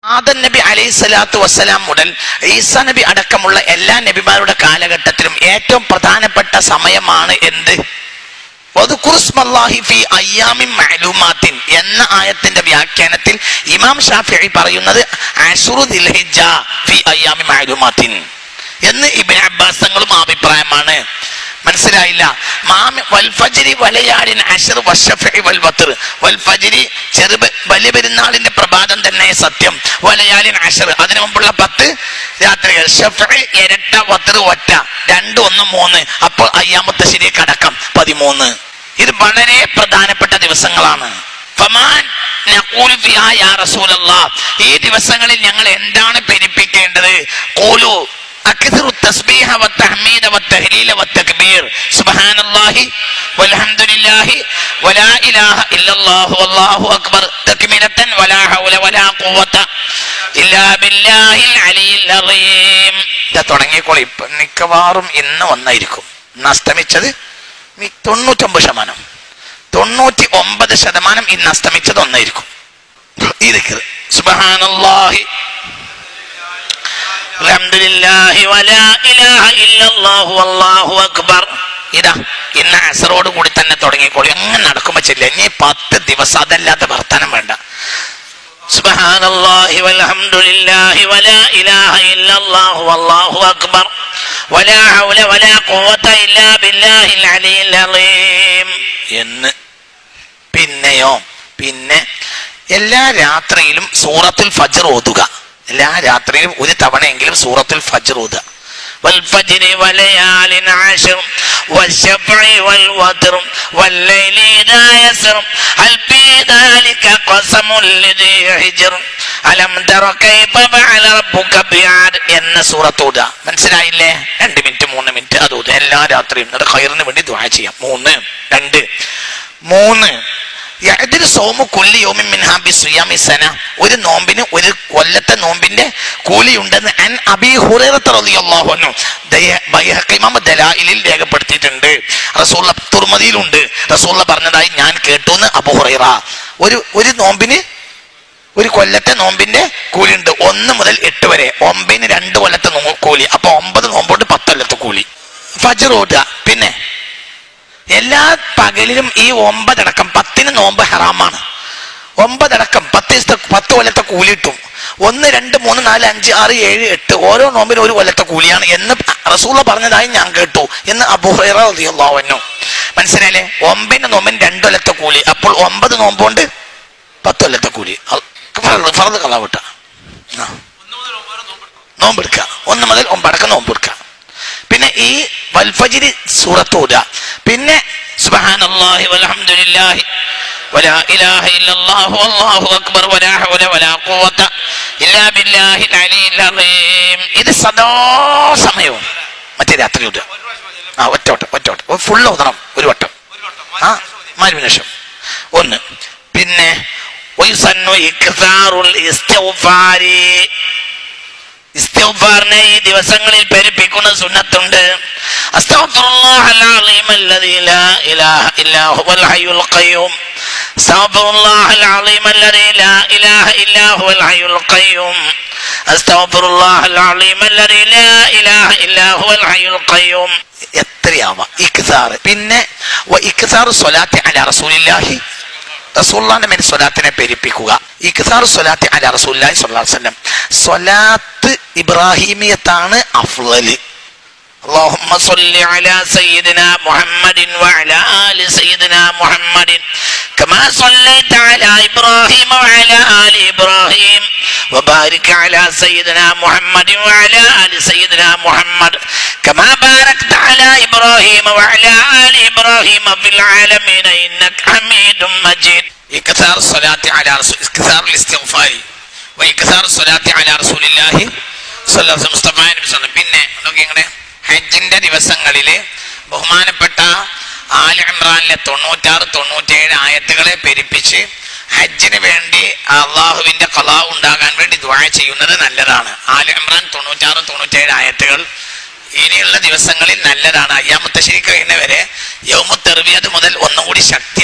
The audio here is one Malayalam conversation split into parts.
ആദൻ നബി അലൈഹി സ്വലാത്തു വസ്സലാം മുതൽ ഈസാ നബി അടക്കമുള്ള എല്ലാ നബിമാരുടെ കാലഘട്ടത്തിലും ഏറ്റവും പ്രധാനപ്പെട്ട സമയമാണ് എന്ത് വദ്കുറുസ്മല്ലാഹി ഫീ അയ്യാമിൻ മഅലൂമാത്തിൻ എന്ന ആയത്തിന്റെ വ്യാഖ്യാനത്തിൽ ഇമാം ഷാഫിഈ പറയുന്നത് അശ്റു ദിൽഹിജ്ജ ഫീ അയ്യാമിൻ മഅലൂമാത്തിൻ എന്ന് ഇബ്നു അബ്ബാസ് തങ്ങളും അഭിപ്രായമാണ് മനസ്സിലായില്ല മാമി വൽഫജിരി വലയാടിൻ അഷർ വഷഫി വൽ വത്ർ വൽഫജിരി ചെറു വലിയ പെരുന്നാളിന്റെ പ്രഭാതം തന്നെ സത്യം വലയാലിൻ അഷർ അതിനു മുമ്പുള്ള പത്ത് രാത്രികൾ ഷഫി ഇരട്ട വത്ർ ഒറ്റ രണ്ട് ഒന്ന് മൂന്ന് അപ്പോൾ അയ്യാമത്തെ ശരി കടക്കം പതിമൂന്ന് ഇത് വളരെ പ്രധാനപ്പെട്ട ദിവസങ്ങളാണ് ഫമാൻ നഖൂലു ഫിഹാ യാ റസൂലല്ലാഹ് ഈ ദിവസങ്ങളിൽ ഞങ്ങൾ എന്താണ് പെരുപ്പിക്കേണ്ടത് ഖൂലു أكثر التسبيح والتحميد والتهليل والتكبير سبحان الله والحمد لله ولا إله إلا الله والله أكبر تكملة ولا حول ولا قوة إلا بالله العلي العظيم ഇത് തുടങ്ങിക്കോളി ഇപ്പൊ മിക്കവാറും ഇന്ന് ഒന്നായിരിക്കും ഇന്ന് അസ്തമിച്ചത് മി- തൊണ്ണൂറ്റൊമ്പത് ശതമാനം തൊണ്ണൂറ്റി ഒമ്പത് ശതമാനം ഇന്ന് അസ്തമിച്ചത് ഒന്നായിരിക്കും ഈ ദിക്ർ സുബ്ഹാനല്ലാഹി അൽഹംദുലില്ലാഹി വലാ ഇലാഹ ഇല്ലല്ലാഹു വല്ലാഹു അക്ബർ ഇതാ ഇന്ന് അസറോട് കൂടി തന്നെ തുടങ്ങിക്കോളി അങ്ങനെ നടക്കുമ്പോ ചെല്ല ഇനി പത്ത് ദിവസം അതല്ലാത്ത വർത്തമാനം വേണ്ട സുബ്ഹാനല്ലാഹി വൽഹംദുലില്ലാഹി വലാ ഇലാഹ ഇല്ലല്ലാഹു വല്ലാഹു അക്ബർ വലാ ഹൗല വലാ ഖുവത ഇല്ലാ ബില്ലാഹിൽ അലിയിൽ അലീം എന്ന് പിന്നെയോ പിന്നെ എല്ലാ രാത്രിയിലും സൂറത്തുൽ ഫജ്ർ ഓതുക എല്ലാ രാത്രിയിലും ഒരു തവണയെങ്കിലും സൂറത്തുൽ ഫജ്ർ ഓതുക والفجر وليال عشر والشفع والوتر والليل إذا يسر هل في ذلك قسم لذي حجر ألم تر كيف فعل ربك بعاد എന്ന സൂറത്ത് ഓതുക മനസ്സിലായില്ലേ രണ്ട് മിനിറ്റ് മൂന്ന് മിനിറ്റ് അത് ഓതുക എല്ലാ രാത്രിയും എന്നിട്ട് ഖൈറിന് വേണ്ടി ദുആ ചെയ്യാം മൂന്ന് രണ്ട് മൂന്ന് യഅദിൽ സൗമു കുല്ലി യൗമിൻ മിൻഹാ ബിസിയാമി സന ഒരു നോമ്പിന് ഒരു കൊല്ലത്തെ നോമ്പിന്റെ കൂലിയുണ്ടെന്ന് അൻ അബീ ഹുറൈറത്ത റളിയല്ലാഹു അൻഹു ദയ- ബൈഹഖി ഇമാം ദലായിലിൽ രേഖപ്പെടുത്തിയിട്ടുണ്ട് റസൂലുള്ള തുർമദിയിലുണ്ട് റസൂലുള്ള പറഞ്ഞതായി ഞാൻ കേട്ടു എന്ന് അബൂ ഹുറൈറ ഒരു ഒരു നോമ്പിന് ഒരു കൊല്ലത്തെ നോമ്പിന്റെ കൂലിയുണ്ട് ഒന്ന് മുതൽ എട്ട് വരെ ഒമ്പതിന് രണ്ട് കൊല്ലത്തെ നോ- കൂലി അപ്പൊ ഒമ്പത് നോമ്പോണ്ട് പത്ത് കൊല്ലത്തെ കൂലി ഫജർ ഓടുക പിന്നെ എല്ലാ പകലിലും ഈ ഒമ്പതടക്കം പത്തിന് നോമ്പ് ഹറാമാണ് ഒമ്പതടക്കം പത്ത് ദിവസത്തെ പത്ത് കൊല്ലത്തെ കൂലി കിട്ടും ഒന്ന് രണ്ട് മൂന്ന് നാല് അഞ്ച് ആറ് ഏഴ് എട്ട് ഓരോ നോമ്പിനും ഒരു കൊല്ലത്തെ കൂലിയാണ് എന്ന് റസൂള്ള പറഞ്ഞതായി ഞാൻ കേട്ടു എന്ന് അബുഹു മനസ്സിലായില്ലേ ഒമ്പതിന് നോമ്പിന് രണ്ട് കൊല്ലത്തെ കൂലി അപ്പോൾ ഒമ്പത് നോമ്പുകൊണ്ട് പത്ത് കൊല്ലത്തെ കൂലി ഫറത് കളവിട്ട നോമ്പെടുക്കുക ഒന്ന് മുതൽ ഒമ്പടക്കം നോമ്പെടുക്കുക പിന്നെ ഈ വൽഫജിരി സൂറത്ത് ഓതുക പിന്നെ സുബ്ഹാനല്ലാഹി വൽഹംദുലില്ലാഹി ولا إله إلا الله والله أكبر ولا حول ولا قوة إلا بالله العلي العظيم ഇത് സദാ സമയവും മറ്റേ രാത്രി ഓതുക ആ ഒറ്റ വട്ടം ഒറ്റ വട്ടം ഫുൾ ഓതണം ഒരു വട്ടം ആ മാരുവിന് ശേഷം ഒന്ന് പിന്നെ വയുസന്നു ഇക്താറുൽ ഇസ്തിഗ്ഫാരി ഇസ്തിഗ്ഫാറിനെ ഈ ദിവസങ്ങളിൽ പെരുപ്പിക്കുന്ന സുന്നത്തുണ്ട് അസ്തഗ്ഫിറുല്ലാഹൽ അലീം അല്ലദീ ലാ ഇലാഹ ഇല്ലാ ഹുവൽ ഹയ്യുൽ ഖയ്യൂം അസ്തഗ്ഫിറുല്ലാഹൽ അലീം അല്ലദീ ലാ ഇലാഹ ഇല്ലാ ഹുവൽ ഹയ്യുൽ ഖയ്യൂം അസ്തഗ്ഫിറുല്ലാഹൽ അലീം അല്ലദീ ലാ ഇലാഹ ഇല്ലാ ഹുവൽ ഹയ്യുൽ ഖയ്യൂം എത്രയാവാം ഇക്സാർ പിന്നെ വ ഇക്സാറു സ്വലാത്തി അലാ റസൂലില്ലാഹി റസൂള്ളാന്റെ മേൽ സ്വലാത്തിനെ പെരുപ്പിക്കുക ഇക്സാർ സ്വലാത്തി അല റസൂല്ലാഹി സ്വല്ലല്ലാഹു അലൈഹി വസല്ലം സ്വലാത്ത് ഇബ്രാഹിമിയത്താണ് അഫ്ളല് اللهم صل على سيدنا محمد وعلى آل سيدنا محمد كما صليت على إبراهيم وعلى آل إبراهيم وبارك على سيدنا محمد وعلى آل سيدنا محمد كما باركت على إبراهيم وعلى آل إبراهيم في العالمين إنك حميد مجيد إكثار الصلاة على رسول إكثار الاستغفار وإكثار الصلاة على رسول الله صلى الله عليه وسلم മുസ്തഫ നബി സ്വല്ലം. പിന്നെ നോക്കി ഇങ്ങനെ ഹജ്ജിന്റെ ദിവസങ്ങളില് ബഹുമാനപ്പെട്ട ആലി ഇമ്രാനിലെ തൊണ്ണൂറ്റാറ് തൊണ്ണൂറ്റേഴ് ആയത്തുകളെ പെരുപ്പിച്ച് ഹജ്ജിന് വേണ്ടി അള്ളാഹുവിന്റെ കലാ ഉണ്ടാകാൻ വേണ്ടി ദ്വായ ചെയ്യുന്നത് നല്ലതാണ് ആലി ഇമ്രാൻ തൊണ്ണൂറ്റാറ് തൊണ്ണൂറ്റേഴ് ആയത്തുകൾ ഇനിയുള്ള ദിവസങ്ങളിൽ നല്ലതാണ് അയ്യാമത്തെ ശരി കഴിയുന്നവരെ യൗമുത്തെറിവിയത് മുതൽ ഒന്നും കൂടി ശക്തിയാണ്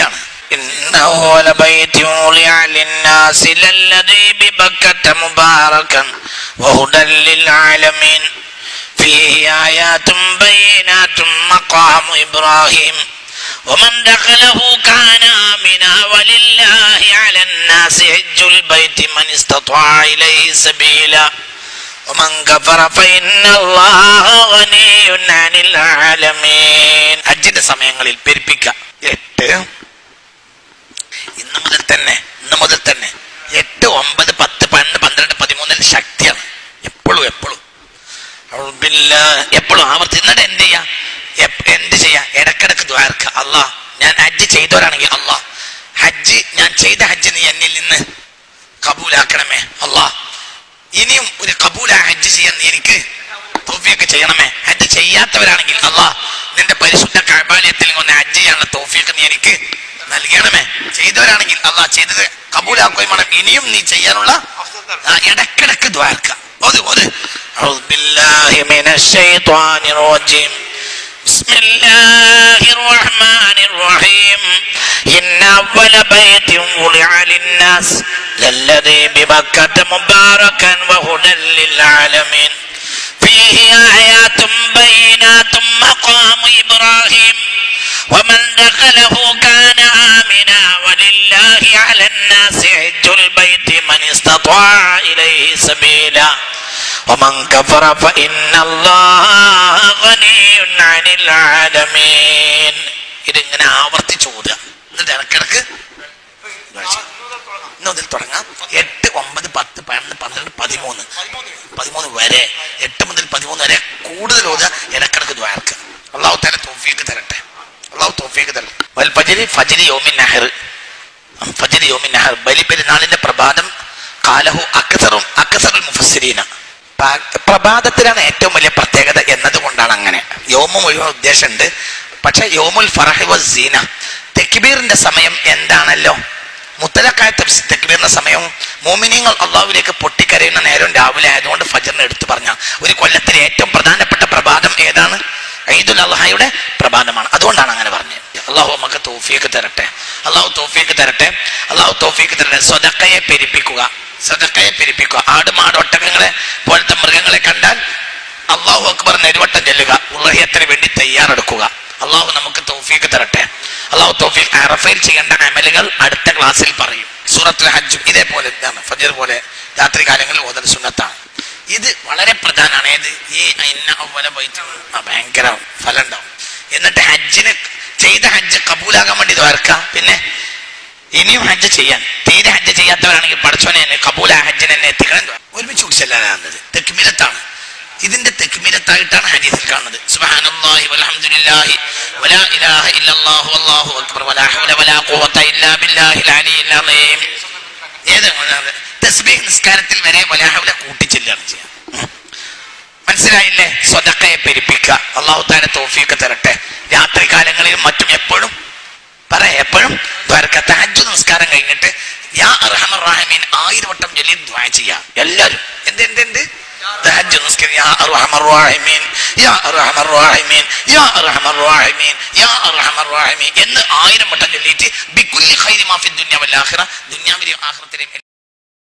إن أول بيت وضع للناس للذي ببكة مباركا وهدى للعالمين فيه آيات بينات مقام إبراهيم ومن دخله كان آمنا ولله على الناس حج البيت من استطاع إليه سبيلا ومن كفر فإن الله غني عن العالمين അഞ്ചിന്റെ സമയങ്ങളിൽ പെരുപ്പിക്കുക എട്ട് ഇന്ന് മുതൽ തന്നെ ഇന്ന് മുതൽ തന്നെ എട്ട് ഒമ്പത് പത്ത് പന്ത്രണ്ട് പന്ത്രണ്ട് പതിമൂന്നിൽ ശക്തിയാണ് എപ്പോഴും എപ്പോഴും എപ്പോഴും ആവർത്തി എന്നിട്ട് എന്ത് ചെയ്യാ എപ്പ- എന്ത് ചെയ്യാ ഇടക്കിടക്ക് ദ്വാരക്ക അല്ലാ ഞാൻ ഹജ്ജ് ചെയ്തവരാണെങ്കിൽ അല്ലാ ഹജ്ജ് ഞാൻ ചെയ്ത ഹജ്ജ് നീ എന്നിൽ നിന്ന് കബൂലാക്കണമേ അല്ലാ ഇനിയും ഒരു കബൂല ഹജ്ജ് ചെയ്യാൻ നീ എനിക്ക് തോഫിയൊക്കെ ചെയ്യണമേ ഹജ്ജ് ചെയ്യാത്തവരാണെങ്കിൽ അല്ലാ നിന്റെ പരിശുദ്ധ കബാലയത്തിൽ ഒന്ന് ഹജ്ജ് ചെയ്യാനുള്ള തോഫിയൊക്കെ നീ എനിക്ക് നൽകണമേ ചെയ്തവരാണെങ്കിൽ അല്ലാ ചെയ്തത് കബൂലാക്കുകയും വേണം ഇനിയും നീ ചെയ്യാനുള്ള ആ, ഇടക്കിടക്ക് ദ്വാരക്ക ഒരു ഒരു أعوذ بالله من الشيطان الرجيم بسم الله الرحمن الرحيم إن أول بيت وضع للناس للذي ببكة مباركا وهدى للعالمين فيه آيات بينات مقام إبراهيم ومن دخله كان آمنا ولله على الناس حج البيت من استطاع إليه سبيلا ومن كفر فإن الله غني عن العالمين ഇതിങ്ങനെ ആവർത്തിച്ചു ഓതുക എന്നിട്ട് ഇടക്കിടക്ക് ഇന്ന് മുതൽ തുടങ്ങാം എട്ട് ഒമ്പത് പത്ത് പതിനൊന്ന് പന്ത്രണ്ട് പതിമൂന്ന് പതിമൂന്ന് വരെ എട്ട് മുതൽ പതിമൂന്ന് വരെ കൂടുതൽ ഓതുക ഇടക്കിടക്ക് ദ്വാരക്കുക അള്ളാഹു തല തോഫിയൊക്കെ തരട്ടെ അള്ളാഹു തോഫിയൊക്കെ തരട്ടെ വൽ ഫജരി ഫജരി യോമിൻ നഹർ ഫജരി യോമിൻ നഹർ ബലി പെരുന്നാളിന്റെ പ്രഭാതം കാലഹു അക്സറും അക്സറുൽ മുഫസ്സിരീന പ- പ്രഭാതത്തിലാണ് ഏറ്റവും വലിയ പ്രത്യേകത എന്നതുകൊണ്ടാണ് അങ്ങനെ യോമ മുഴുവൻ ഉദ്ദേശമുണ്ട് പക്ഷെ യോമുൽ ഫറഹി വസീന തെക്കിബീറിന്റെ സമയം എന്താണല്ലോ മുത്തലക്കായത്തെ തെക്കിബീറിന്റെ സമയവും മോമിനിയങ്ങൾ അള്ളാഹുവിലേക്ക് പൊട്ടിക്കരയുന്ന നേരം രാവിലെ ആയതുകൊണ്ട് ഫജറിന് എടുത്തു പറഞ്ഞ ഒരു കൊല്ലത്തിലെ ഏറ്റവും പ്രധാനപ്പെട്ട പ്രഭാതം ഏതാണ് ഈദുൽ അള്ളഹായുടെ പ്രഭാതമാണ് അതുകൊണ്ടാണ് അങ്ങനെ പറഞ്ഞത് അള്ളാഹു നമുക്ക് തോഫിയൊക്കെ തരട്ടെ അള്ളാഹു തോഫിയൊക്കെ തരട്ടെ അള്ളാഹു തോഫിയൊക്കെ തരട്ടെ സ്വതക്കയെ പെരുപ്പിക്കുക സ്വതക്കയെ പെരുപ്പിക്കുക ആട് മാട് ഒട്ടകങ്ങളെ പോലത്തെ മൃഗങ്ങളെ കണ്ടാൽ അള്ളാഹു അക്ബർ നെരുവട്ടം ചെല്ലുക ഉള്ളഹിയത്തിന് വേണ്ടി തയ്യാറെടുക്കുക അള്ളാഹു നമുക്ക് തൗഫീഖ് തരട്ടെ അള്ളാഹു തൗഫീഖ് അറഫയിൽ ചെയ്യേണ്ട അമലുകൾ അടുത്ത ക്ലാസ്സിൽ പറയും സൂറത്തുൽ ഹജ്ജും ഇതേപോലെ ഇതാണ് ഫജർ പോലെ രാത്രി കാലങ്ങളിൽ ഓതൽ സുന്നത്താണ് ഇത് വളരെ പ്രധാനമാണ് ഏത് ഈ ഇന്ന അവല ബൈത്ത് ആ ഭയങ്കര ഫലം ഉണ്ടാവും എന്നിട്ട് ഹജ്ജിന് ചെയ്ത ഹജ്ജ് കബൂലാകാൻ വേണ്ടി ദ്വാരക്ക പിന്നെ ഇനിയും ഹജ്ജ് ചെയ്യാൻ തീരെ ഹജ്ജ് ചെയ്യാത്തവരാണെങ്കിൽ പഠിച്ചോനെ എന്നെ കബൂല ഹജ്ജിനെ എന്നെ എത്തിക്കണം ഒരുമിച്ച് കുടിച്ചല്ലാനാകുന്നത് തെക്കുമിലത്താണ് ഇതിന്റെ തെക്കുമിലത്തായിട്ടാണ് ഹദീസിൽ കാണുന്നത് സുബ്ഹാനല്ലാഹി വൽഹംദുലില്ലാഹി വലാ ഇലാഹ ഇല്ലല്ലാഹു വല്ലാഹു അക്ബർ വലാ ഹൗല വലാ ഖുവത ഇല്ലാ ബില്ലാഹിൽ അലിയിൽ അളീം ഏത് തസ്ബീഹ് നിസ്കാരത്തിൽ വരെ വലാ ഹൗല കൂട്ടിച്ചെല്ലാണ് ചെയ്യാം മനസ്സിലായില്ലേ സ്വതക്കയെ പെരുപ്പിക്കുക അള്ളാഹു താനെ തോഫിയൊക്കെ തരട്ടെ രാത്രി കാലങ്ങളിലും മറ്റും എപ്പോഴും പറ എപ്പോഴും ഹജ്ജ് നമസ്കാരം കഴിഞ്ഞിട്ട് യാ അർഹമർ റാഹിമീൻ ആയിരം വട്ടം ചൊല്ലി ദ്വാ ചെയ്യാ എല്ലാവരും എന്ത് എന്ത് എന്ത് തഹജ്ജുദ് നിസ്കാരം യാ അർഹമർ റാഹിമീൻ യാ അർഹമർ റാഹിമീൻ യാ അർഹമർ റാഹിമീൻ യാ അർഹമർ റാഹിമീൻ എന്ന് ആയിരം വട്ടം ചൊല്ലിയിട്ട് ബിക്കുല്ലി ഖൈരി മാ ഫി ദുനിയ വൽ ആഖിറ ദുനിയാവിലെയും ആഖിറത്തിലെയും